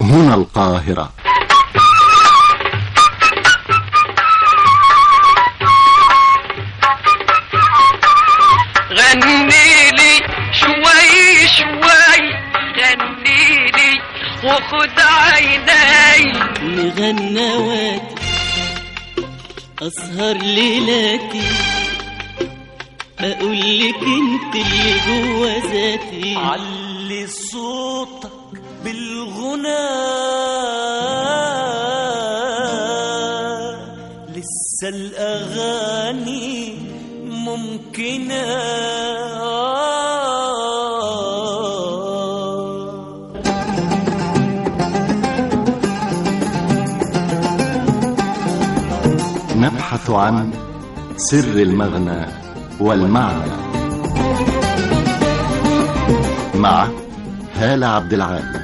هنا القاهرة غني لي شوي شوي غني لي وخد عيني مغنواتي أسهر ليلاتي أقول لك أنت اللي جوا ذاتي علي صوتك بالغنى لسه الأغاني ممكنة نبحث عن سر المغنى والمعنى مع هالة عبد العال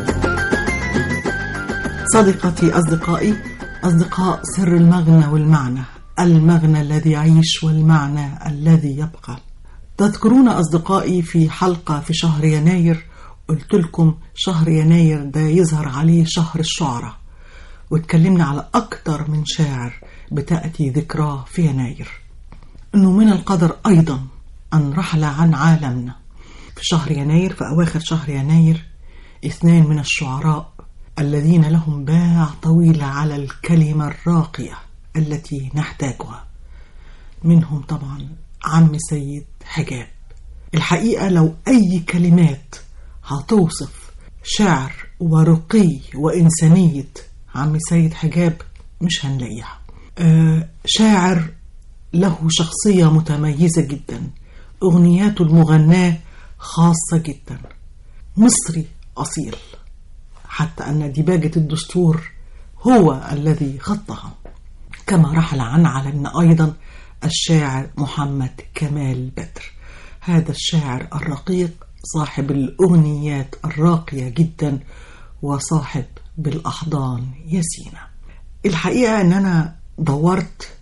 صديقتي أصدقائي أصدقاء سر المغنى والمعنى المغنى الذي يعيش والمعنى الذي يبقى تذكرون أصدقائي في حلقة في شهر يناير قلت لكم شهر يناير ده يظهر عليه شهر الشعراء واتكلمنا على أكتر من شاعر بتأتي ذكراه في يناير أنه من القدر أيضا أن رحل عن عالمنا في شهر يناير في أواخر شهر يناير اثنان من الشعراء الذين لهم باع طويل على الكلمة الراقية التي نحتاجها منهم طبعا عم سيد حجاب الحقيقة لو أي كلمات هتوصف شعر ورقي وإنسانية عم سيد حجاب مش هنلاقيها آه شاعر له شخصية متميزة جدا أغنياته المغناة خاصة جدا مصري أصيل حتى أن ديباجة الدستور هو الذي خطها كما رحل عن عالمنا أيضا الشاعر محمد كمال بدر هذا الشاعر الرقيق صاحب الأغنيات الراقية جدا وصاحب بالأحضان يسينا الحقيقة أن أنا دورت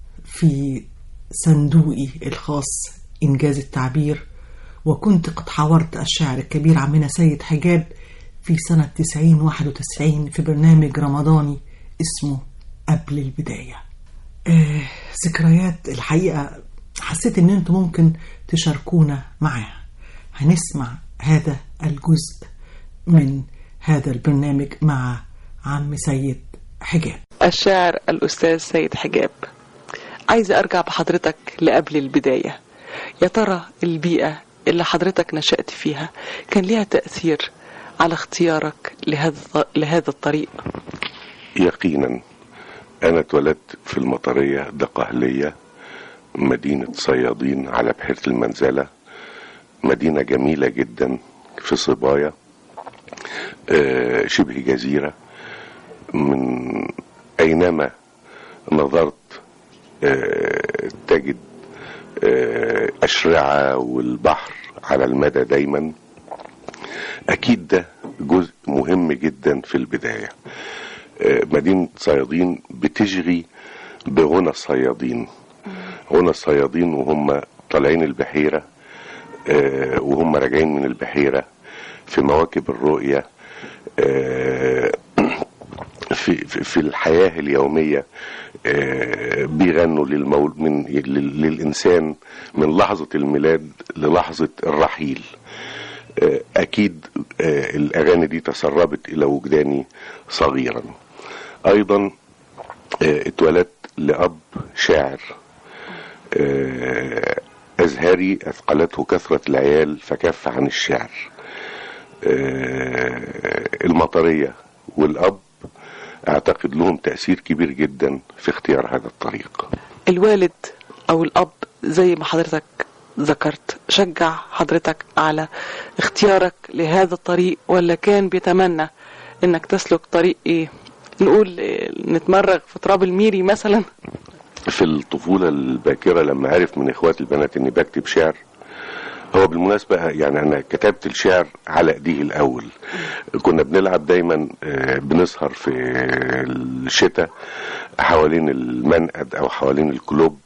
في صندوقي الخاص إنجاز التعبير وكنت قد حاورت الشاعر الكبير عمنا سيد حجاب في سنة 90 91 في برنامج رمضاني اسمه قبل البداية آه ذكريات الحقيقة حسيت ان انتم ممكن تشاركونا معاها هنسمع هذا الجزء من هذا البرنامج مع عم سيد حجاب الشاعر الأستاذ سيد حجاب عايزة أرجع بحضرتك لقبل البداية يا ترى البيئة اللي حضرتك نشأت فيها كان ليها تأثير على اختيارك لهذا لهذا الطريق يقينا أنا اتولدت في المطرية دقهلية مدينة صيادين على بحيرة المنزلة مدينة جميلة جدا في صبايا آه، شبه جزيرة من أينما نظرت آه، تجد آه، أشرعة والبحر على المدى دايما أكيد ده جزء مهم جدا في البداية آه، مدينة صيادين بتشغي بغنى الصيادين غنى الصيادين وهم طالعين البحيرة آه، وهم راجعين من البحيرة في مواكب الرؤية آه، في في في الحياة اليومية آه، بيغنوا للمول من لل- للإنسان من لحظة الميلاد للحظة الرحيل آه، أكيد آه، الأغاني دي تسربت إلى وجداني صغيرا أيضا آه، اتولدت لأب شاعر آه، أزهري أثقلته كثرة العيال فكف عن الشعر آه، المطرية والأب أعتقد لهم تأثير كبير جدا في اختيار هذا الطريق الوالد أو الأب زي ما حضرتك ذكرت شجع حضرتك على اختيارك لهذا الطريق ولا كان بيتمنى انك تسلك طريق ايه نقول إيه، نتمرغ في تراب الميري مثلا في الطفولة الباكرة لما عرف من إخواتي البنات إني بكتب شعر هو بالمناسبة يعني أنا كتبت الشعر على إيديه الأول كنا بنلعب دايما آه، بنسهر في الشتاء حوالين المنقد أو حوالين الكلوب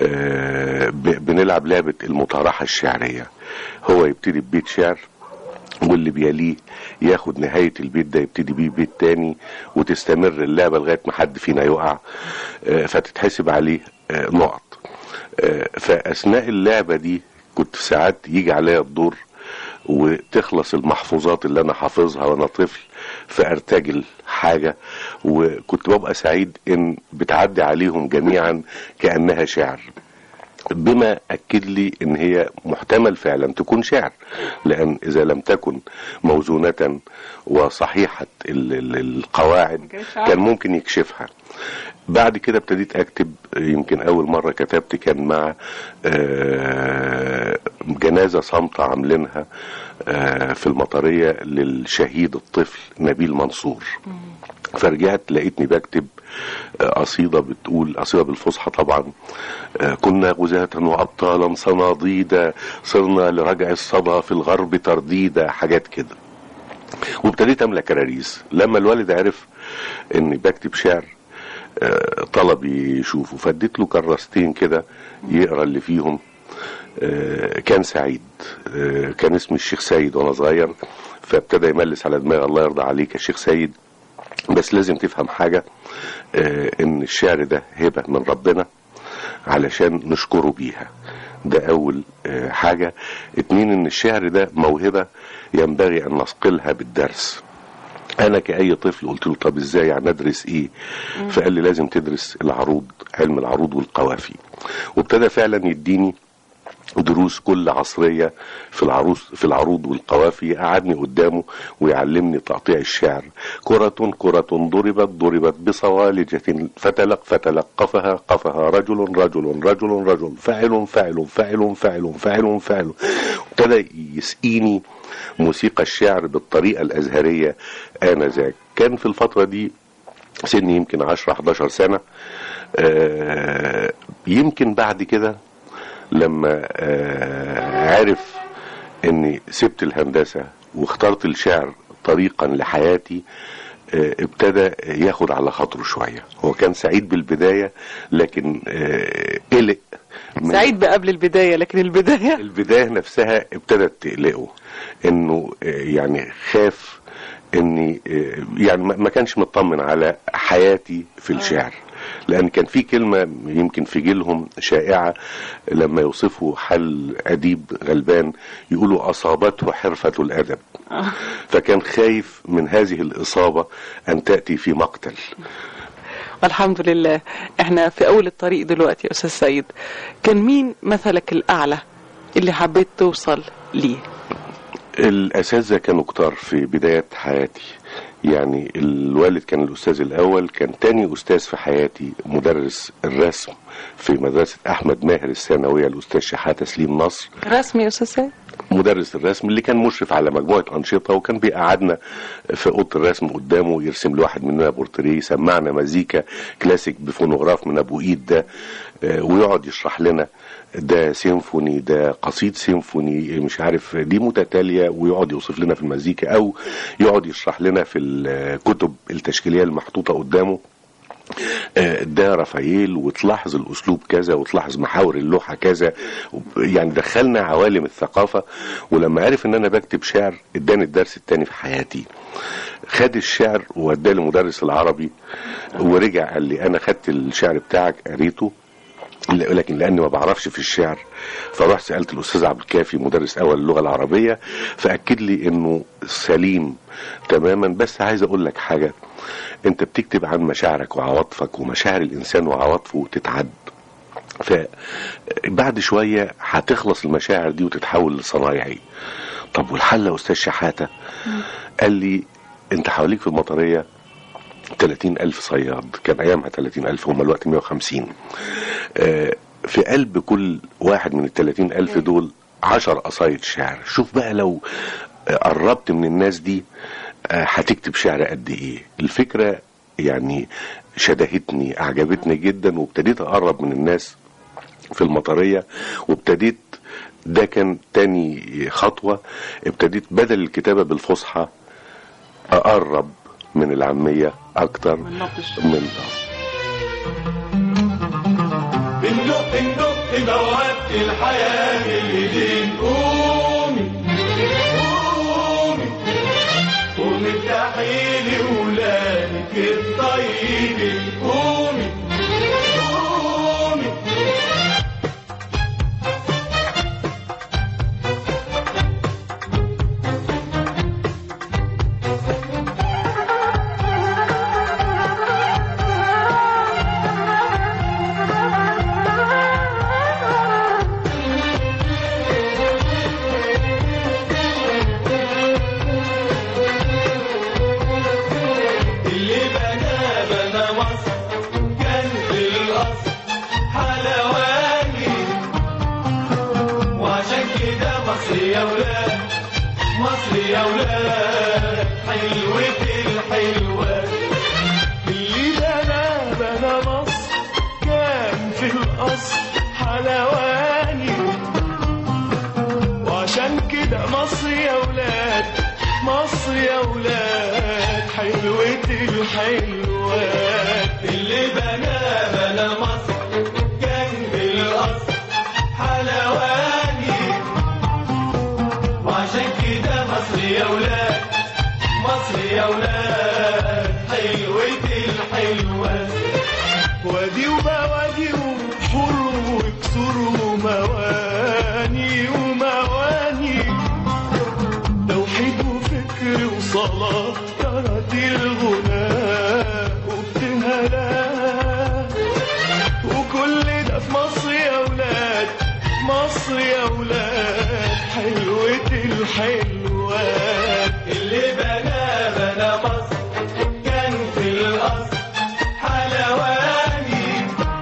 آه، ب- بنلعب لعبة المطارحة الشعرية هو يبتدي ببيت شعر واللي بيليه ياخد نهاية البيت ده يبتدي بيه بيت تاني وتستمر اللعبة لغاية ما حد فينا يقع آه، فتتحسب عليه آه، نقط آه، فأثناء اللعبة دي كنت ساعات يجي عليا الدور وتخلص المحفوظات اللي انا حافظها وانا طفل فارتجل حاجة وكنت ببقى سعيد ان بتعدي عليهم جميعا كأنها شعر بما اكد لي ان هي محتمل فعلا تكون شعر لان اذا لم تكن موزونة وصحيحة ال- ال- القواعد كان ممكن يكشفها بعد كده ابتديت اكتب يمكن اول مرة كتبت كان مع آه، جنازة صامتة عاملينها آه، في المطرية للشهيد الطفل نبيل منصور فرجعت لقيتني بكتب آه، قصيدة بتقول قصيدة بالفصحى طبعا آه، كنا غزاة وأبطالا صناديدا صرنا لرجع الصدى في الغرب ترديدا حاجات كده وابتديت املى كراريس لما الوالد عرف اني بكتب شعر آه، طلب يشوفه فاديت له كراستين كده يقرا اللي فيهم آه، كان سعيد آه، كان اسمي الشيخ سيد وانا صغير فابتدى يملس على دماغي الله يرضى عليك يا شيخ سيد بس لازم تفهم حاجة آه، ان الشعر ده هبة من ربنا علشان نشكره بيها ده اول آه، حاجة اتنين ان الشعر ده موهبة ينبغي ان نصقلها بالدرس انا كاي طفل قلت له طب ازاي يعني ادرس ايه فقال لي لازم تدرس العروض علم العروض والقوافي وابتدى فعلا يديني دروس كل عصرية في العروض في العروض والقوافي قعدني قدامه ويعلمني تقطيع الشعر كرة كرة ضربت ضربت بصوالجة فتلق فتلقفها قفها رجل رجل رجل رجل فعل فعل فعل فعل فعل فعل ابتدى يسقيني موسيقى الشعر بالطريقة الأزهرية آنذاك كان في الفترة دي سني يمكن 10 11 سنة آه، يمكن بعد كده لما آه، عرف اني سبت الهندسة واخترت الشعر طريقا لحياتي آه، ابتدى ياخد على خاطره شوية هو كان سعيد بالبداية لكن آه، قلق من- سعيد بقى قبل البداية لكن البداية البداية نفسها ابتدت تقلقه انه آه، يعني خاف اني آه، يعني ما ما كانش مطمن على حياتي في الشعر لان كان في كلمة يمكن في جيلهم شائعة لما يوصفوا حل اديب غلبان يقولوا اصابته حرفة الادب فكان خايف من هذه الاصابة ان تأتي في مقتل والحمد لله احنا في اول الطريق دلوقتي يا استاذ سيد كان مين مثلك الاعلى اللي حبيت توصل ليه الاساتذه كانوا كتار في بدايه حياتي يعني الوالد كان الاستاذ الاول كان تاني استاذ في حياتي مدرس الرسم في مدرسه احمد ماهر الثانويه الاستاذ شحاته سليم نصر رسمي يا استاذ سيد مدرس الرسم اللي كان مشرف على مجموعه انشطه وكان بيقعدنا في اوضه الرسم قدامه يرسم لواحد مننا بورتريه يسمعنا مزيكا كلاسيك بفونوغراف من ابو ايد ده آه، ويقعد يشرح لنا ده سيمفوني ده قصيد سيمفوني مش عارف دي متتاليه ويقعد يوصف لنا في المزيكا او يقعد يشرح لنا في الكتب التشكيليه المحطوطه قدامه آه، ده رافائيل وتلاحظ الاسلوب كذا وتلاحظ محاور اللوحه كذا يعني دخلنا عوالم الثقافه ولما عرف ان انا بكتب شعر اداني الدرس التاني في حياتي خد الشعر واداه لمدرس العربي ورجع قال لي انا خدت الشعر بتاعك قريته لكن لاني ما بعرفش في الشعر فرحت سالت الاستاذ عبد الكافي مدرس اول اللغه العربيه فاكد لي انه سليم تماما بس عايز اقول لك حاجه انت بتكتب عن مشاعرك وعواطفك ومشاعر الانسان وعواطفه تتعد فبعد شويه هتخلص المشاعر دي وتتحول لصنايعي طب والحل يا استاذ شحاته قال لي انت حواليك في المطريه 30 ألف صياد كان أيامها 30 ألف هم الوقت 150 آه، في قلب كل واحد من ال 30 ألف دول 10 قصايد شعر شوف بقى لو آه، قربت من الناس دي آه، هتكتب شعر قد إيه الفكرة يعني شدهتني أعجبتني جدا وابتديت أقرب من الناس في المطرية وابتديت ده كان تاني خطوة ابتديت بدل الكتابة بالفصحى أقرب من العامية أكتر من نبض من بندق بندق بوابة الحياة بالإيدين قومي وارتاحي لي ولادك الطيب قومي قومي اللي بنى بنى مصر كان في الأصل حلواني وعشان كده مصر يا ولاد مصر يا ولاد حلوة الحلوة اللي بنى بنى مصر كان في الأصل حلواني وعشان كده مصر يا ولاد مصر يا ولاد حلوة الحلوات اللي بنى بنى مصر كان بالأصل حلواني وعشان كده مصر يا ولاد مصر يا ولاد حلوة الحلوات وادي وبوادي وبحور وكسور ومواني ومواني توحيد وفكر وصلاة ترى الغناء وابتهالات وكل ده في مصر يا ولاد مصر يا ولاد حلوة الحلوات اللي بنى بنى مصر كان في الأصل حلواني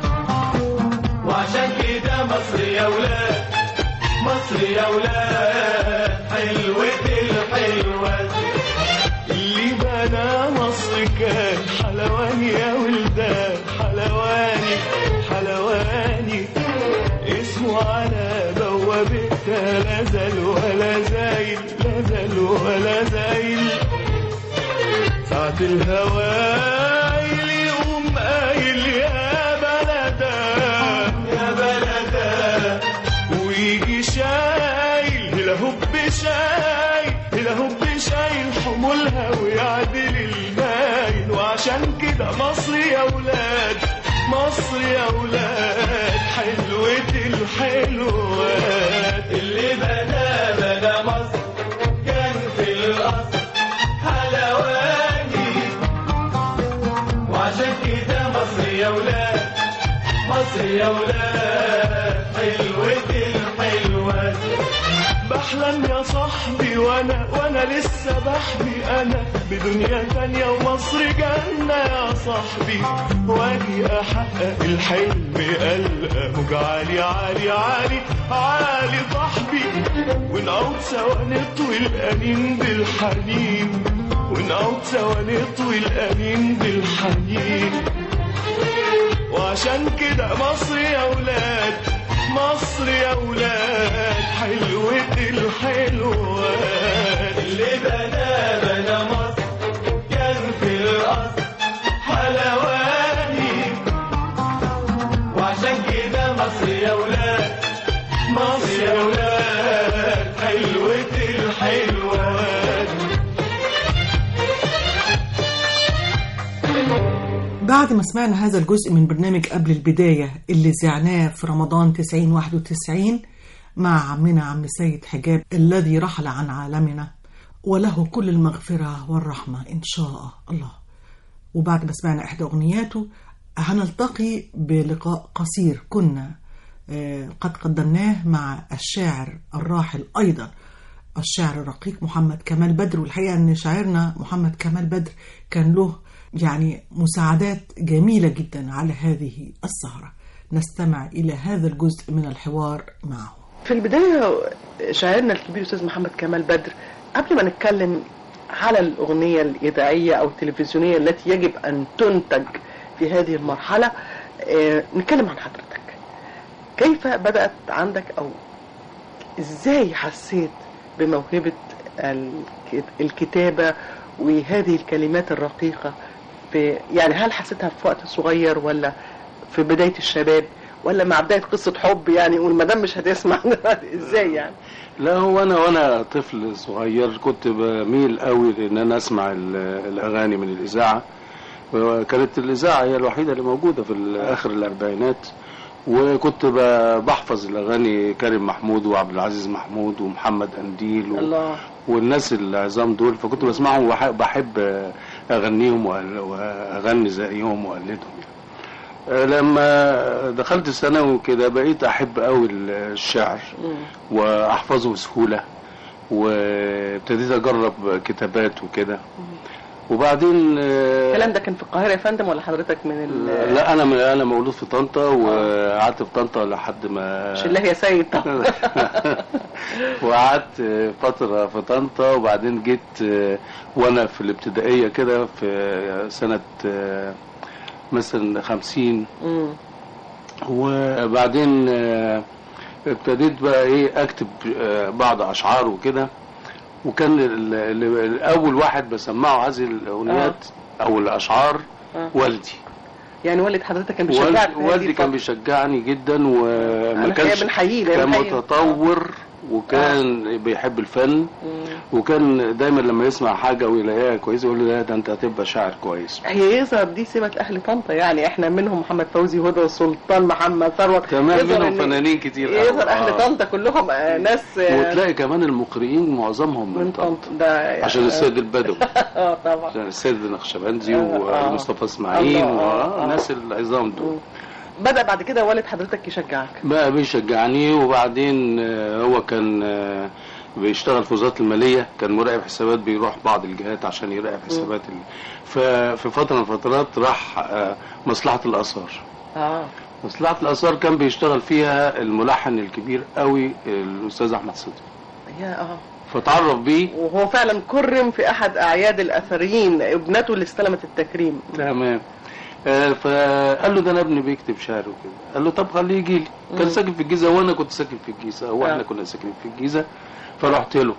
وعشان كده مصر يا ولاد مصر يا ولاد حلوة الحلوات اللي بنى مصر كان حلواني يا ولدان حلواني حلواني اسمه على بوابتها لا زال ولا زايل لا زال ولا زايل ساعة الهوايل يقوم قايل يا بلدا يا بلدا ويجي شايل الهب شايل الهب شايل حمولها ويعدل المايل وعشان كده مصر يا ولاد مصر يا ولاد حلوة الحلوات اللي بنى بنى مصر كان في الأصل حلواني وعشان كده مصر يا ولاد مصر يا ولاد حلوة الحلوات بحلم يا صاحبي وانا وانا لسه بحبي انا بدنيا تانية ومصر جنة يا صاحبي واجي احقق الحلم القى موج عالي عالي عالي عالي صاحبي ونعود سوا نطوي الانين بالحنين ونعود سوا نطوي الانين بالحنين وعشان كده مصر يا ولاد مصر يا ولاد حلوة الحلوات اللي بنى بنى مصر كان في الأصل حلواني وعشان كده مصر يا ولاد مصر يا ولاد حلوة الحلوات بعد ما سمعنا هذا الجزء من برنامج قبل البداية اللي زعناه في رمضان 90 91 مع عمنا عم سيد حجاب الذي رحل عن عالمنا وله كل المغفرة والرحمة إن شاء الله وبعد ما سمعنا إحدى أغنياته هنلتقي بلقاء قصير كنا آه، قد قدمناه مع الشاعر الراحل أيضا الشاعر الرقيق محمد كمال بدر والحقيقة أن شاعرنا محمد كمال بدر كان له يعني مساعدات جميلة جدا على هذه السهرة نستمع إلى هذا الجزء من الحوار معه في البداية شاعرنا الكبير أستاذ محمد كمال بدر قبل ما نتكلم على الأغنية الإذاعية أو التلفزيونية التي يجب أن تنتج في هذه المرحلة آه، نتكلم عن حضرتك كيف بدأت عندك أو إزاي حسيت بموهبة الك- الكتابة وهذه الكلمات الرقيقة في يعني هل حسيتها في وقت صغير ولا في بداية الشباب ولا مع بدايه قصه حب يعني والمدام مش هتسمع ازاي يعني لا هو انا وانا طفل صغير كنت بميل قوي لان انا اسمع ال- الاغاني من الاذاعه وكانت الاذاعه هي الوحيده اللي موجوده في اخر الاربعينات وكنت ب- بحفظ الاغاني كريم محمود وعبد العزيز محمود ومحمد قنديل و... الله والناس العظام دول فكنت بسمعهم وبحب اغنيهم وأ- واغني زيهم واقلدهم يعني. لما دخلت ثانوي كده بقيت احب قوي الشعر واحفظه بسهوله وابتديت اجرب كتابات وكده وبعدين آه، الكلام ده كان في القاهره يا فندم ولا حضرتك من ال لا انا انا مولود في طنطا وقعدت في طنطا لحد ما مش الله يا سيد وقعدت فترة في طنطا وبعدين جيت آه، وانا في الابتدائية كده في سنة آه، مثلا خمسين مم. وبعدين آه، ابتديت بقى ايه اكتب آه، بعض اشعار وكده وكان ال- ال- اول واحد بسمعه هذه الاغنيات او الاشعار آه. والدي يعني والد حضرتك كان بيشجعك والدي, في هذه والدي كان الفترة. بيشجعني جدا وما أنا كانش بنحييه، كان بنحييه. متطور وكان بيحب الفن وكان دايما لما يسمع حاجه ويلاقيها كويسه يقول لي لا ده انت هتبقى شاعر كويس هي يظهر دي سمة أهل طنطا يعني احنا منهم محمد فوزي هدى والسلطان محمد ثروت كمان يظهر منهم إن- فنانين كتير قوي. يظهر أهل آه. طنطا كلهم آه، ناس آه، وتلاقي كمان المقرئين معظمهم من من طنطا طنطا ده عشان السيد البدوي اه طبعا عشان السيد النقشبندي آه، آه. ومصطفى اسماعيل الله، آه، آه. والناس العظام دول بدأ بعد كده والد حضرتك يشجعك بقى بيشجعني وبعدين آه، هو كان آه، بيشتغل في وزارة المالية كان مراقب حسابات بيروح بعض الجهات عشان يراقب حسابات ال... ففي فترة من الفترات راح آه، مصلحة الآثار اه مصلحة الآثار كان بيشتغل فيها الملحن الكبير قوي الأستاذ أحمد صدقي يا اه فتعرف بيه وهو فعلا كرم في احد اعياد الاثريين ابنته اللي استلمت التكريم تمام آه، فقال له ده انا ابني بيكتب شعر وكده قال له طب خليه يجي لي كان ساكن في الجيزه وانا كنت ساكن في الجيزه هو احنا آه. كنا ساكنين في الجيزه فرحت له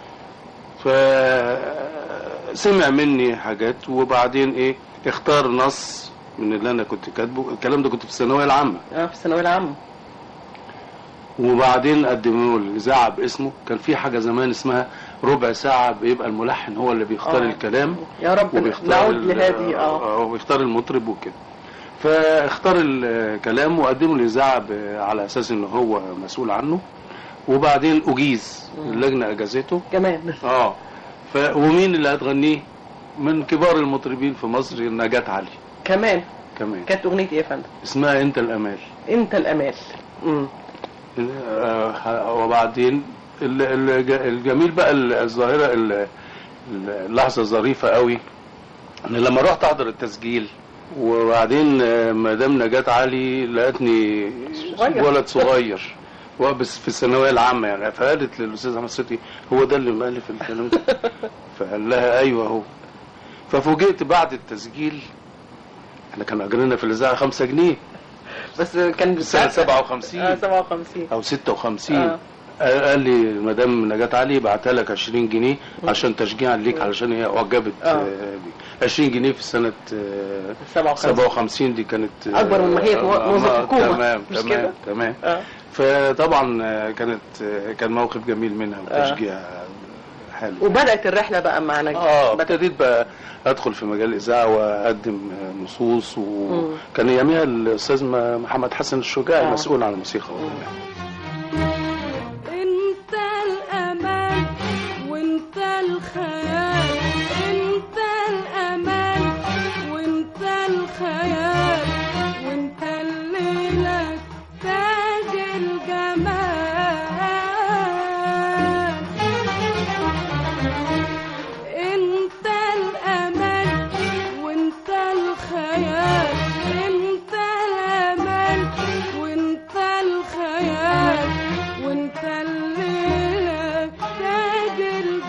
فسمع مني حاجات وبعدين ايه اختار نص من اللي انا كنت كاتبه الكلام ده كنت في الثانويه العامه اه في الثانويه العامه وبعدين قدموا له الاذاعه باسمه كان في حاجه زمان اسمها ربع ساعه بيبقى الملحن هو اللي بيختار آه. الكلام يا رب وبيختار نعود ال- لهذه اه آه، وبيختار المطرب وكده فاختار الكلام وقدمه الاذاعه ب- على اساس ان هو مسؤول عنه وبعدين اجيز اللجنه اجازته كمان اه ف ومين اللي هتغنيه من كبار المطربين في مصر نجاة علي كمان كمان كانت اغنيه ايه يا فندم اسمها انت الامال انت الامال امم آه، وبعدين ال- ال- الجميل بقى ال- الظاهره ال- ال- اللحظه الظريفه قوي ان لما رحت احضر التسجيل وبعدين آه، مدام نجاة علي لقتني صغير. ولد صغير وبس في الثانويه العامه يعني فقالت للاستاذ احمد صدقي هو ده اللي مؤلف الكلام ده فقال لها ايوه هو ففوجئت بعد التسجيل احنا كان اجرنا في الاذاعه 5 جنيه بس كان في سنه 57 اه 57 او 56 آه. آه. قال لي مدام نجاة علي بعتها لك 20 جنيه عشان تشجيعا ليك علشان هي اعجبت آه. آه. بي. 20 جنيه في سنه آه 57 57 دي كانت آه، أكبر من ما هي مو- آه، موظف آه، حكومة. تمام مش تمام كده؟ تمام اه فطبعا آه، كانت آه، كان موقف جميل منها وتشجيع حلو وبدات الرحله بقى مع نجاة اه بدأت- ابتديت بقى ادخل في مجال الاذاعه واقدم آه، نصوص وكان اياميها الاستاذ م- محمد حسن الشجاعي آه. مسؤول عن الموسيقى والغناء انت الامل وانت الخيال انت الامل وانت الخيال وانت الليلة تاج الجمال انت الامل وانت الخيال انت الامل وانت الخيال وانت الليلة تاج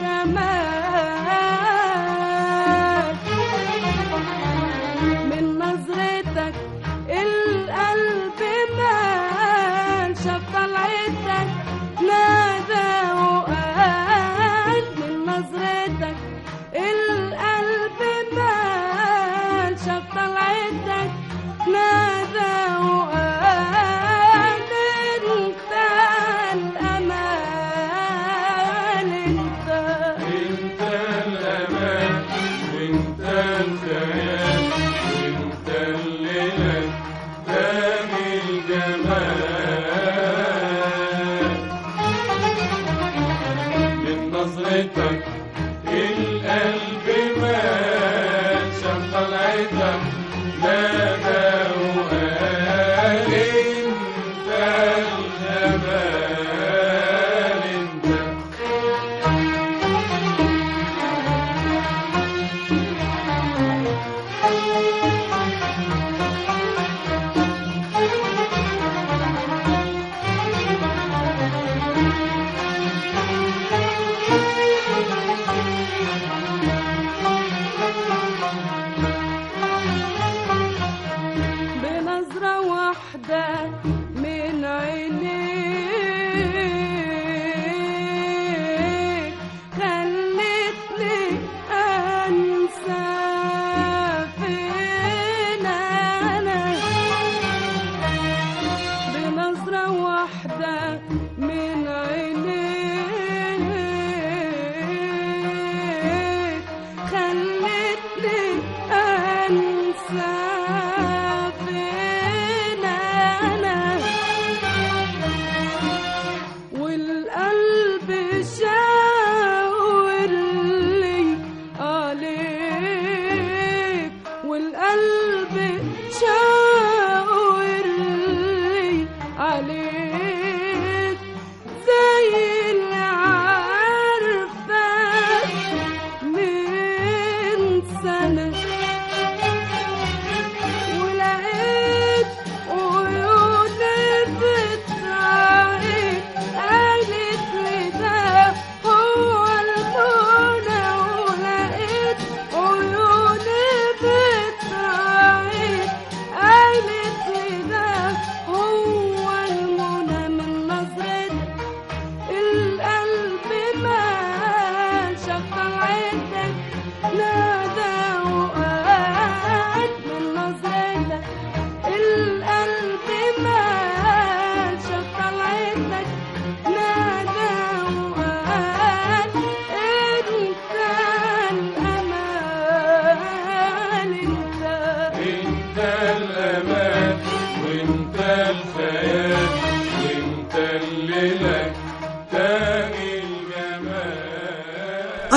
الجمال من نظرتك القلب مال شاف طلعتك نادى وقال من نظرتك القلب مال شاف طلعتك نادى وقال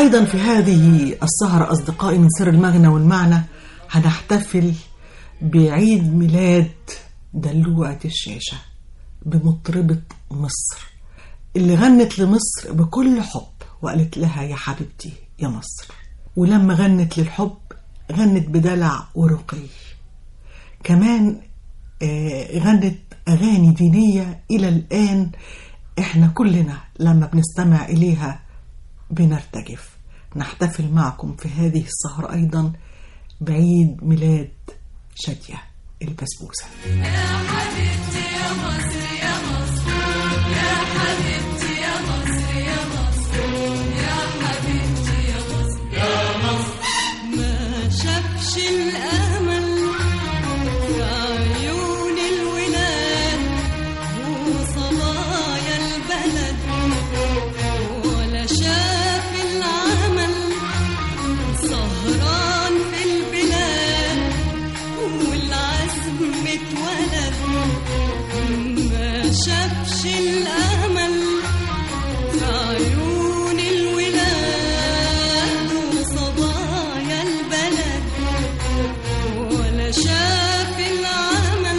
أيضا في هذه السهرة أصدقائي من سر المغنى والمعنى هنحتفل بعيد ميلاد دلوعة الشاشة بمطربة مصر اللي غنت لمصر بكل حب وقالت لها يا حبيبتي يا مصر ولما غنت للحب غنت بدلع ورقي كمان آه، غنت أغاني دينية إلى الآن إحنا كلنا لما بنستمع إليها بنرتجف نحتفل معكم في هذه السهرة أيضا بعيد ميلاد شادية البسبوسة ما شافش الأمل في عيون الولاد وصبايا البلد ولا شاف العمل سهران في البلاد والعزم اتولد ما شافش الأمل في عيون الولاد وصبايا البلد ولا شاف العمل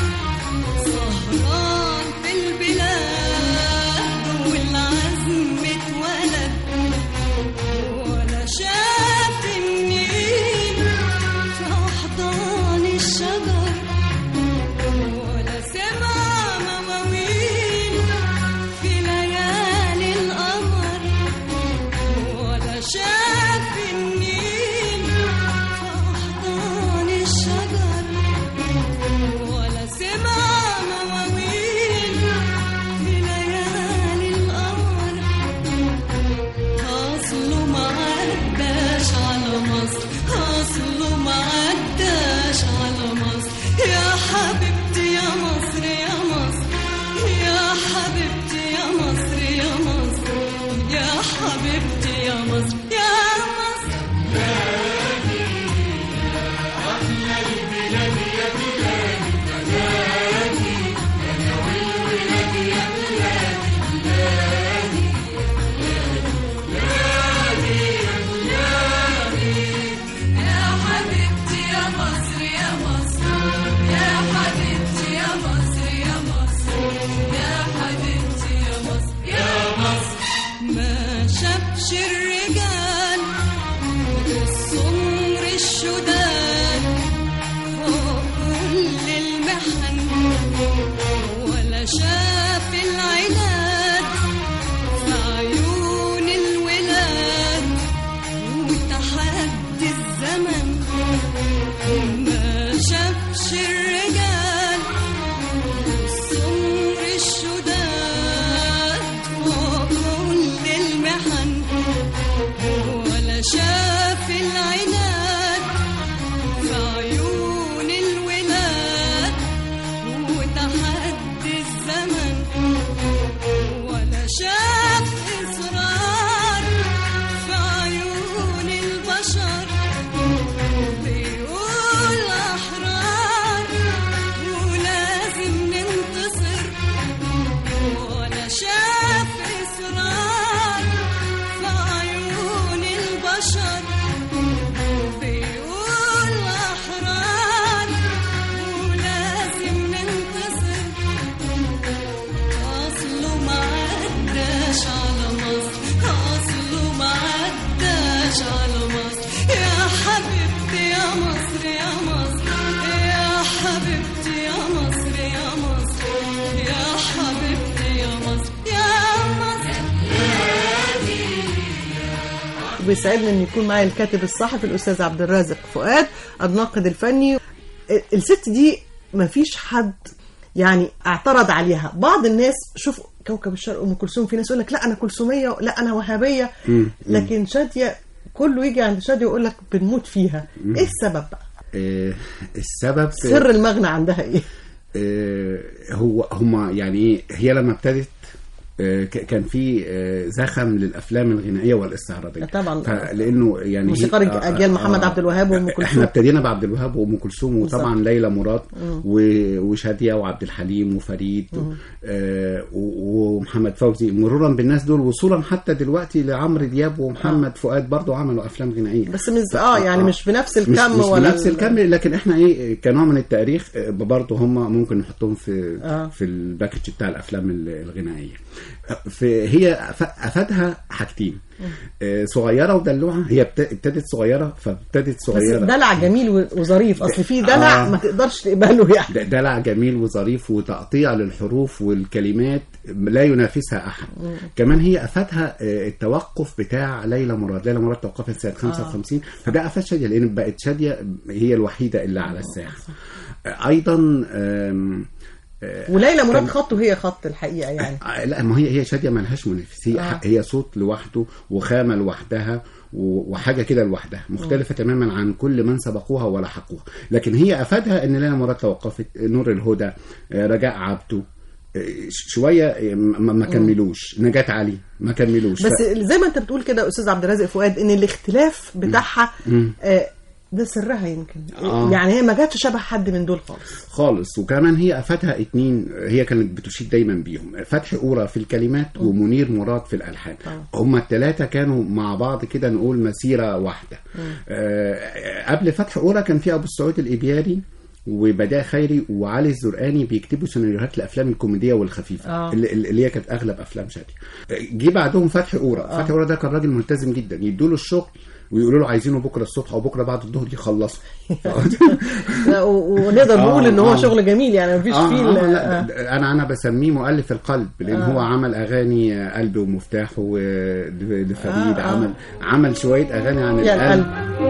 سهران في البلاد والعزم اتولد ولا شاف النيل في أحضان الشجر ولا سمع مواويل في ليالي القمر ولا شاف النيل في أحضان الشجر ولا سمع مواويل في ليالي القمر أصله ما عداش على مصر أصله ما عداش على مصر يا حبيبتي يا مصر يا مصر يا حبيبتي يا مصر يا مصر يا حبيبتي يا مصر يا مصر يا حبيبتي يا مصر يا مصر يا حبيبتي يا مصر يا مصر يا حبيبتي يا مصر يا مصر ما شافش الرجال السمر الشداد فوق كل المحن ولا شاف العناد في عيون الولاد وتحدي الزمن ما شافش الرجال السمر الشداد وكل المحن ولا شاف العناد في عيون الولاد وتحدي الزمن ولا شاف إصرار في عيون البشر بيقول أحرار ولازم ننتصر ولا شاف إصرار في عيون البشر بيقول أحرار ولازم ننتصر أصله ما عداش على مصر أصله ما عداش على مصر يا حبيبتي يا مصر يا مصر يا حبيبتي يا مصر يا مصر يا حبيبتي يا مصر يا مصر بيسعدني ان يكون معايا الكاتب الصحفي الاستاذ عبد الرازق فؤاد الناقد الفني الست دي مفيش حد يعني اعترض عليها بعض الناس شوف كوكب الشرق ام كلثوم في ناس يقول لك لا انا كلثوميه لا انا وهابيه لكن شاديه كله يجي عند شاديه يقول لك بنموت فيها ايه السبب بقى آه، السبب سر المغنى عندها ايه آه، هو هما يعني ايه هي لما ابتدت آه، ك- كان في آه، زخم للافلام الغنائيه والاستعراضيه طبعا. فلانه يعني موسيقار آه، اجيال محمد عبد الوهاب وام احنا كلثوم ابتدينا بعبد الوهاب وام كلثوم وطبعا بالظبط. ليلى مراد مم. و- وشاديه وعبد الحليم وفريد مم. آه، و- ومحمد فوزي مرورا بالناس دول وصولا حتى دلوقتي لعمرو دياب ومحمد فؤاد برضو عملوا افلام غنائيه بس مش اه يعني مش بنفس مش, الكم مش ولا بنفس ال- الكم لكن احنا ايه كنوع من التاريخ آه، برضه هم ممكن نحطهم في آه. في الباكج بتاع الافلام ال- الغنائيه في هي أف- افادها حاجتين آه، صغيره ودلوعه هي ابت- ابتدت صغيره فابتدت بس صغيره دلع جميل و- وظريف اصل في دلع آه. ما تقدرش تقبله يعني د- دلع جميل وظريف وتقطيع للحروف والكلمات لا ينافسها احد مم. كمان هي افادها آه، التوقف بتاع ليلى مراد ليلى مراد توقفت سنه 55 فده افاد شاديه لان بقت شاديه هي الوحيده اللي على الساحه آه، ايضا آم، آه، وليلى مراد كان- خطه هي خط الحقيقه يعني آه، لا ما هي هي شاديه ما لهاش منافس هي آه. هي صوت لوحده وخامه لوحدها و- وحاجه كده لوحدها مختلفه تماما عن كل من سبقوها ولحقوها لكن هي افادها ان ليلى مراد توقفت نور الهدى آه، رجاء عبده آه، ش- شويه آه، ما ما كملوش نجاة علي ما كملوش بس ف- زي ما انت بتقول كده يا استاذ عبد الرازق فؤاد ان الاختلاف بتاعها مم. آه، ده سرها يمكن آه. يعني هي ما جاتش شبه حد من دول خالص خالص وكمان هي افادها اتنين هي كانت بتشيد دايما بيهم فتحي قورة في الكلمات ومنير مراد في الالحان هما الثلاثه كانوا مع بعض كده نقول مسيره واحده آه قبل فتحي قورة كان في ابو السعود الابياري وبداء خيري وعلي الزرقاني بيكتبوا سيناريوهات الافلام الكوميديه والخفيفه آه. اللي, اللي هي كانت اغلب افلام شادي جه بعدهم فتحي قورة آه. فتحي قورة ده كان راجل ملتزم جدا يدوا له الشغل ويقولوا له عايزينه بكره الصبح او بكره بعد الظهر يخلصوا لا، و- ونقدر آه، نقول ان هو آه. شغل جميل يعني مفيش آه فيه آه ال- لا آه. د- انا انا بسميه مؤلف القلب لان آه. هو عمل اغاني آه، قلب ومفتاح ولفريد آه، آه. عمل عمل شويه اغاني عن يا القلب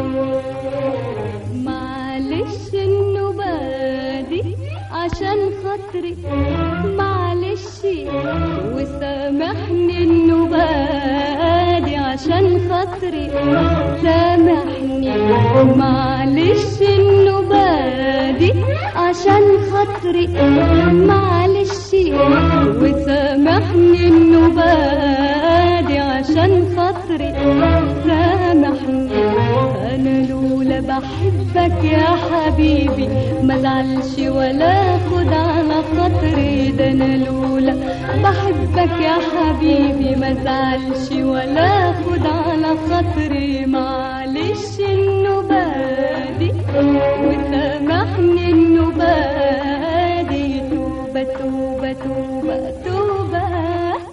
معلش النوبة دي عشان خاطري معلش وسامحني النوبة دي عشان خاطري سامحني معلش النوبة دي عشان خاطري معلش وسامحني النوبة دي عشان خاطري سامحني انا لولا بحبك يا حبيبي ما زعلش ولا خد على خاطري ده انا لولا بحبك يا حبيبي ما زعلش ولا خد على خاطري معلش النوبة دي وسامحني النوبة دي توبة توبة توبة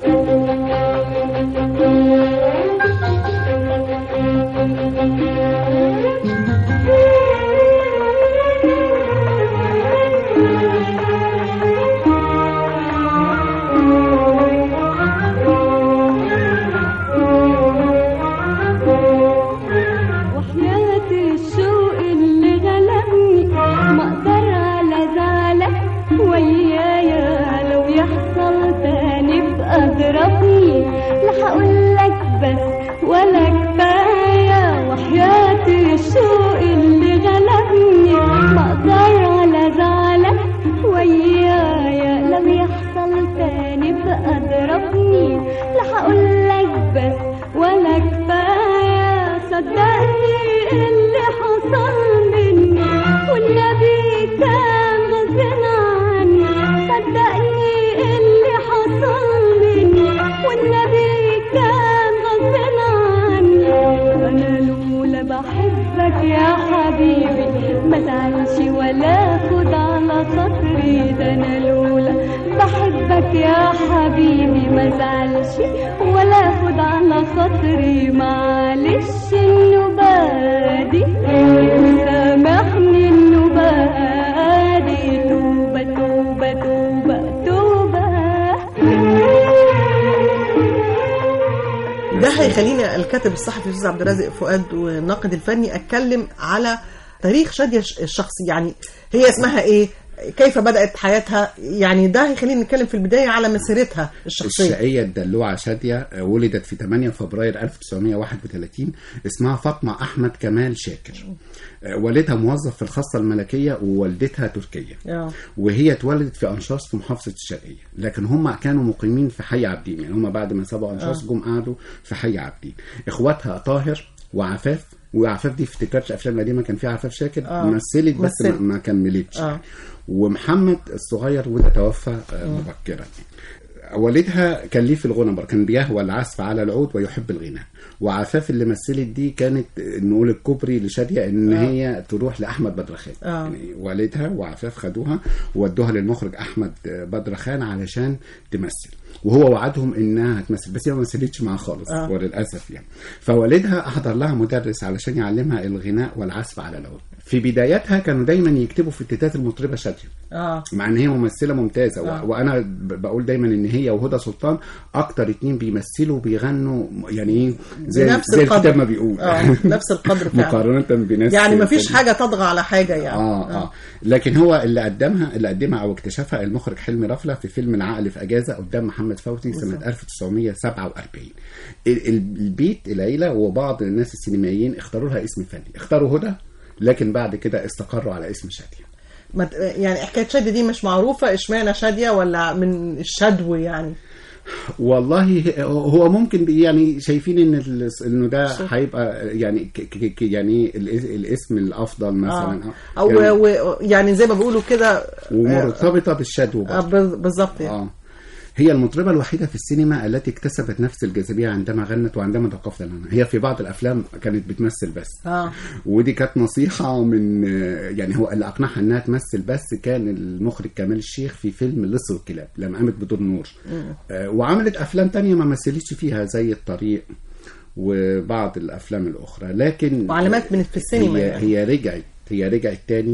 وحياة الشوق اللي غلبني ما اقدر على زعلك ويايا لو يحصل تاني بأضربني لا هقولك بس ولا كفاية وحياة الشوق اللي غلبني ما اقدر على زعلك ويايا لو يحصل تاني بأضربني لا هقولك بس ولا كفاية صدقني اللي حصل مني والنبي كان غصب عني صدقني اللي حصل مني والنبي كان غصب عني انا لولا بحبك يا حبيبي ما زعلش ولا خد على خاطري ده انا لولا بحبك يا حبيبي ما زعلش ولا خد على خاطري معلش النوبة دي وسامحني النوبة دي توبة توبة توبة توبة ده هيخليني الكاتب الصحفي الاستاذ عبد الرازق فؤاد والناقد الفني اتكلم على تاريخ شاديه الش- الشخصي يعني هي اسمها ايه كيف بدات حياتها يعني ده هيخلينا نتكلم في البدايه على مسيرتها الشخصيه الشقية الدلوعة شادية آه، ولدت في 8 فبراير 1931 اسمها فاطمة أحمد كمال شاكر آه، والدها موظف في الخاصة الملكية ووالدتها تركية آه. وهي اتولدت في أنشاص في محافظة الشرقية لكن هم كانوا مقيمين في حي عابدين يعني هم بعد ما سابوا أنشاص آه. جم قعدوا في حي عابدين إخواتها طاهر وعفاف وعفاف دي افتكرت الافلام القديمه كان فيها عفاف شاكر آه. مثلت بس ما, مثلت. ما كملتش آه. ومحمد الصغير وده توفى آه، مبكرا والدها كان ليه في الغنى برضه كان بيهوى العزف على العود ويحب الغناء وعفاف اللي مثلت دي كانت نقول الكوبري لشادية ان آه. هي تروح لاحمد بدر خان آه. يعني والدها وعفاف خدوها وودوها للمخرج احمد بدر خان علشان تمثل وهو وعدهم انها هتمثل بس هي ما مثلتش معاه خالص آه. وللاسف يعني فوالدها احضر لها مدرس علشان يعلمها الغناء والعزف على العود في بداياتها كانوا دايما يكتبوا في التتات المطربه شاديه اه مع ان هي ممثله ممتازه آه. و... وانا ب- بقول دايما ان هي وهدى سلطان اكتر اتنين بيمثلوا وبيغنوا يعني ايه زي بنفس زي القدر. الكتاب ما بيقول اه نفس القدر فعلا مقارنه بناس يعني ما فيش تانية. حاجه تطغى على حاجه يعني اه اه لكن هو اللي قدمها اللي قدمها او اكتشفها المخرج حلمي رفله في فيلم العقل في اجازه قدام محمد فوزي سنه بالظبط. 1947 ال- ال- البيت العيله وبعض الناس السينمائيين اختاروا لها اسم فني اختاروا هدى لكن بعد كده استقروا على اسم شاديه ما ت- يعني حكايه شاديه دي مش معروفه اشمعنى شاديه ولا من الشدو يعني والله هو ممكن بي- يعني شايفين ان ال- انه ده هيبقى يعني ك ك ك- يعني الاس- الاسم الافضل مثلا آه. او يعني و- يعني زي ما بيقولوا كده آه، ومرتبطه بالشدو آه، برضه. بال- بالظبط يعني اه هي المطربة الوحيدة في السينما التي اكتسبت نفس الجاذبية عندما غنت وعندما توقفت عنها هي في بعض الأفلام كانت بتمثل بس اه ودي كانت نصيحة من يعني هو اللي أقنعها إنها تمثل بس كان المخرج كمال الشيخ في فيلم اللص والكلاب لما قامت بدور نور آه، وعملت أفلام تانية ما مثلتش فيها زي الطريق وبعض الأفلام الأخرى لكن وعلامات من في السينما هي, يعني. هي رجعت هي رجعت تاني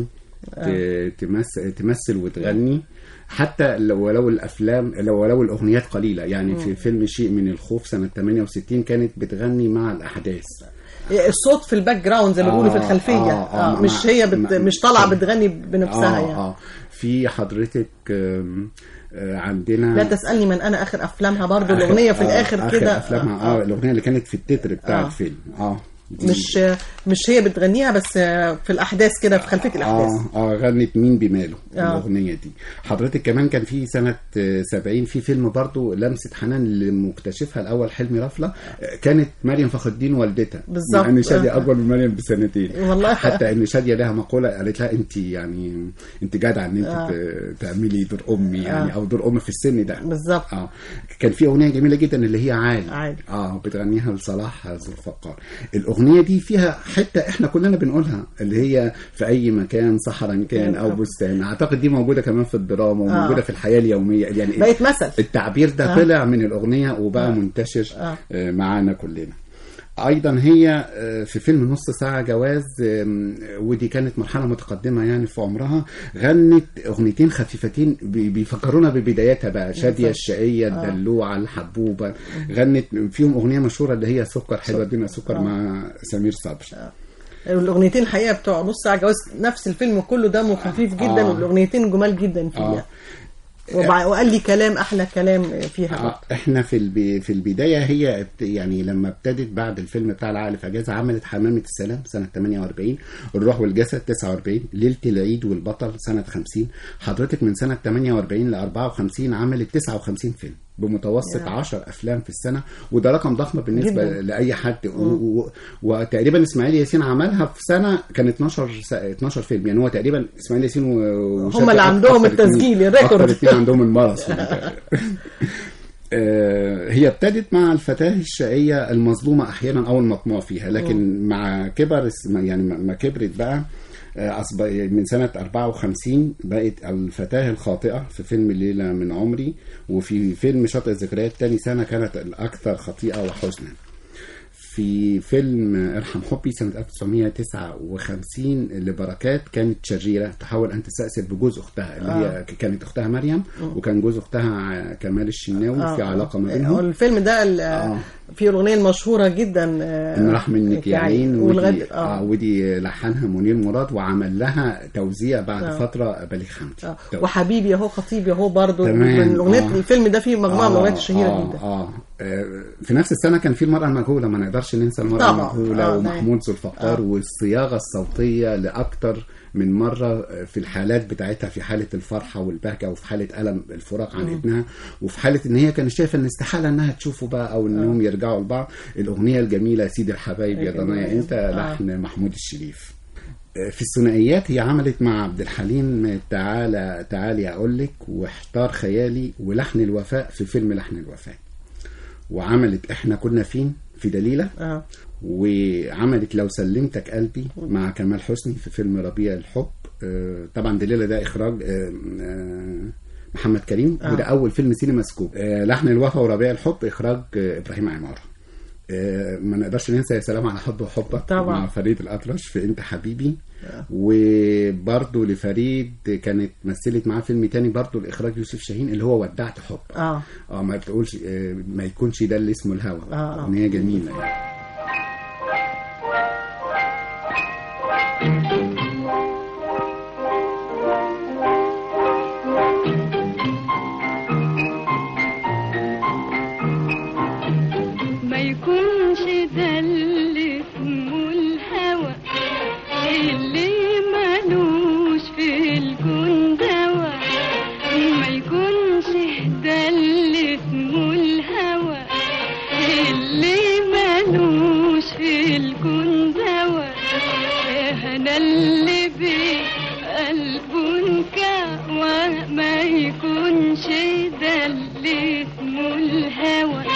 ت- تمثل تمثل وتغني حتى لو ولو الافلام لو ولو الاغنيات قليله يعني في فيلم شيء من الخوف سنه 68 كانت بتغني مع الاحداث الصوت في الباك جراوند زي ما بيقولوا في آه، الخلفيه آه، آه آه، مش مع- هي بت... مع- مش طالعه بتغني بنفسها اه يعني اه في حضرتك آم، آه، عندنا لا تسالني من انا اخر افلامها برضو الاغنيه في آه، الاخر كده افلامها اه الاغنيه اللي كانت في التتر بتاع آه. الفيلم اه دي- مش مش هي بتغنيها بس آه، في الاحداث كده في خلفيه الاحداث اه اه غنت مين بماله آه. الاغنيه دي حضرتك كمان كان في سنه آه، 70 في فيلم برضو لمسه حنان اللي مكتشفها الاول حلمي رفله آه، كانت مريم فخر الدين والدتها بالظبط. مع ان شاديه آه. اكبر من مريم بسنتين والله. حتى ان شاديه لها مقوله قالت لها انت يعني انت جدعه ان انت آه. ت- تعملي دور امي يعني آه. او دور ام في السن ده بالظبط اه كان في اغنيه جميله جدا اللي هي عالي عالي. اه بتغنيها لصلاح ذو الفقار الاغنيه دي فيها حته احنا كلنا بنقولها اللي هي في اي مكان صحراء كان او بستان اعتقد دي موجوده كمان في الدراما وموجوده آه. في الحياه اليوميه يعني بقت مثل التعبير ده آه. طلع من الاغنيه وبقى منتشر آه. آه، معانا كلنا ايضا هي آه، في فيلم نص ساعه جواز آم، ودي كانت مرحله متقدمه يعني في عمرها غنت اغنيتين خفيفتين بي- بيفكرونا ببداياتها بقى شاديه الشقيه الدلوعه الحبوبه غنت فيهم اغنيه مشهوره اللي هي سكر حلوه الدنيا سكر مع سمير صبري الاغنيتين الحقيقه بتوع نص ساعه جواز نفس الفيلم كله دمه خفيف جدا آه. والاغنيتين جمال جدا فيها آه. وبع- وقال لي كلام احلى كلام فيها آه، احنا في البي في البدايه هي ابت- يعني لما ابتدت بعد الفيلم بتاع العقل في اجازه عملت حمامه السلام سنه 48 الروح والجسد 49 ليله العيد والبطل سنه 50 حضرتك من سنه 48 ل 54 عملت 59 فيلم بمتوسط 10 افلام في السنه وده رقم ضخم بالنسبه جداً. لاي حد و... و... وتقريبا اسماعيل ياسين عملها في سنه كان 12 س... 12 فيلم يعني هو تقريبا اسماعيل ياسين و... وشادية هم اللي أك- عندهم أكتر اتنين- التسجيل، الريكورد. اكتر اتنين عندهم الماراثون آه، هي ابتدت مع الفتاة الشقية المظلومة أحيانا أو المطموع فيها لكن مع كبر الس- يعني ما كبرت بقى آه، أصب- من سنة 54 بقت الفتاة الخاطئة في فيلم ليلة من عمري وفي فيلم شاطئ الذكريات تاني سنة كانت الأكثر خطيئة وحزنا في فيلم ارحم حبي سنة 1959 لبركات كانت شريرة تحاول أن تستأثر بجوز أختها اللي هي ك- كانت أختها مريم وكان جوز أختها كمال الشناوي في علاقة ما بينهم الفيلم ده ال- آه. في الاغنيه المشهوره جدا آه، ان راح منك يا عين ودي, والغد آه ودي لحنها منير مراد وعمل لها توزيع بعد آه. فتره بليغ حمدي آه. وحبيبي اهو خطيبي اهو برضه تمام، من الاغنيه آه. الفيلم ده فيه مجموعه من الاغنيات الشهيره آه جدا آه آه في نفس السنه كان في المراه المجهوله ما نقدرش ننسى المراه طبعاً. المجهوله آه، ومحمود ذو الفقار آه. والصياغه الصوتيه لاكتر من مره في الحالات بتاعتها في حاله الفرحه والبهجه وفي حاله الم الفراق عن مم. ابنها وفي حاله ان هي كانت شايفه ان استحاله انها تشوفه بقى او انهم يرجعوا لبعض الاغنيه الجميله يا سيدي الحبايب يا يا ضنايا جميل. انت آه. لحن محمود الشريف في الثنائيات هي عملت مع عبد الحليم تعالى تعالي اقول لك واحتار خيالي ولحن الوفاء في فيلم لحن الوفاء وعملت احنا كنا فين في دليله اه وعملت لو سلمتك قلبي مع كمال حسني في فيلم ربيع الحب آه، طبعا دليله ده اخراج آه، آه، محمد كريم آه. وده اول فيلم سينما سكوب آه، لحن الوفا وربيع الحب اخراج آه، ابراهيم عماره آه، ما نقدرش ننسى يا سلام على حب وحبك طبعا. مع فريد الأطرش في انت حبيبي وبرضه لفريد كانت مثلت معاه فيلم تاني برضه الاخراج يوسف شاهين اللي هو ودعت حب اه اه ما بتقولش آه، ما يكونش ده اللي اسمه الهوى آه. اغنيه جميله يعني. ما يكونش ده اللي اسمه الهوى اللي ملوش في الكون دوا ما يكونش ده اللي اسمه الهوى اللي ملوش في الكون دوا انا اللي بقلبه انكوى ما يكونش ده اللي اسمه الهوى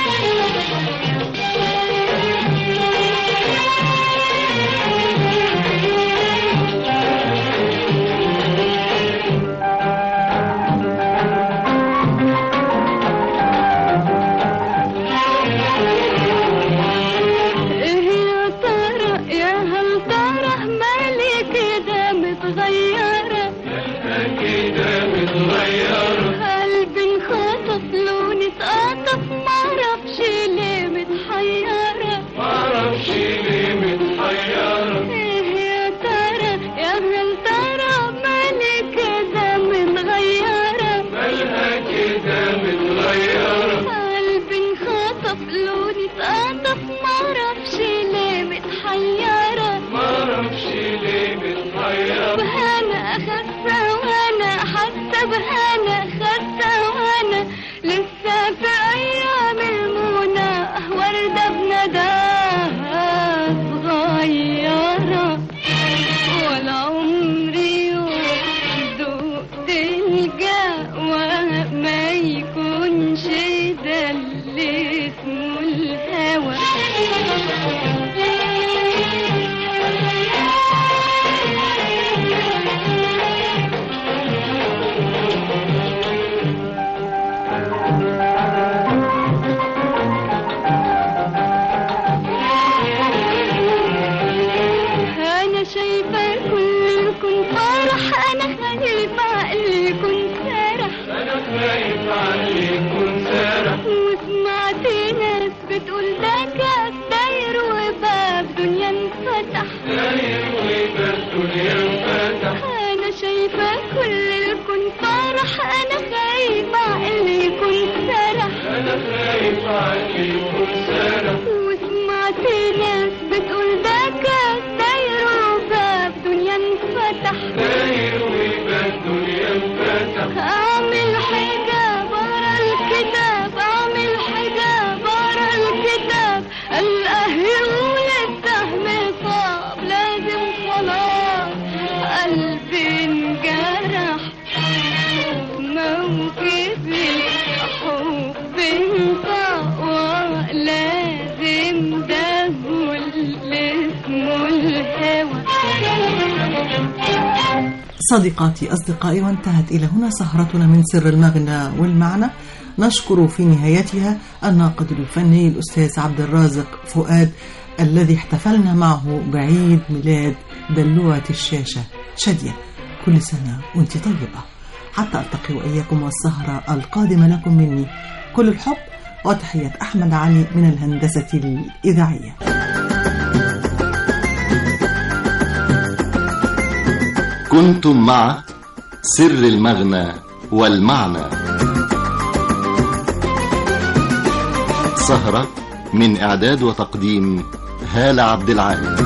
ايه يا ترى يا هل ترى مالي كده متغيرة كده متغيرة قلبي انخطف لوني اتقطف معرفش ليه متحيرة معرفش ليه متحيرة ايه يا ترى يا هل ترى مالي كده متغيرة مالها كده متغيرة قلبي انخطف لوني اتقطف معرفش ليه متحيرة معرفش ليه متحيرة بهنا خاسة وانا حاسة بهنا خاسة وانا لسه في ايام المنى وردة بنداها صغيرة ولا عمري يوم ذقت الجوى ما يكونش ده اللي اسمه الهوى أنا شايفة كل الكون فرح أنا خايفة اللي يكون سارح أنا خايفة اللي يكون سارح وسمعت ناس بتقول ده كاس داير وباب دنيا انفتح داير وباب دنيا انفتح أنا شايفة كل الكون فرح أنا خايفة اللي يكون سارح أنا خايفة اللي يكون سارح وسمعت ناس بتقول ده كاس داير وباب دنيا انفتح داير وباب دنيا انفتح اعمل حجاب ورا الكتاب اعمل حجاب ورا الكتاب الاهل السهم صعب لازم خلاص قلبي انجرح موقفي حب انطوى لازم ده هو اللي اسمه الهوى صديقاتي أصدقائي وانتهت إلى هنا سهرتنا من سر المغنى والمعنى نشكر في نهايتها الناقد الفني الأستاذ عبد الرازق فؤاد الذي احتفلنا معه بعيد ميلاد دلوعة الشاشة شادية كل سنة وانت طيبة حتى ألتقي وإياكم والسهرة القادمة لكم مني كل الحب وتحية أحمد علي من الهندسة الإذاعية كنتم مع سر المغنى والمعنى سهرة من إعداد وتقديم هالة عبد العال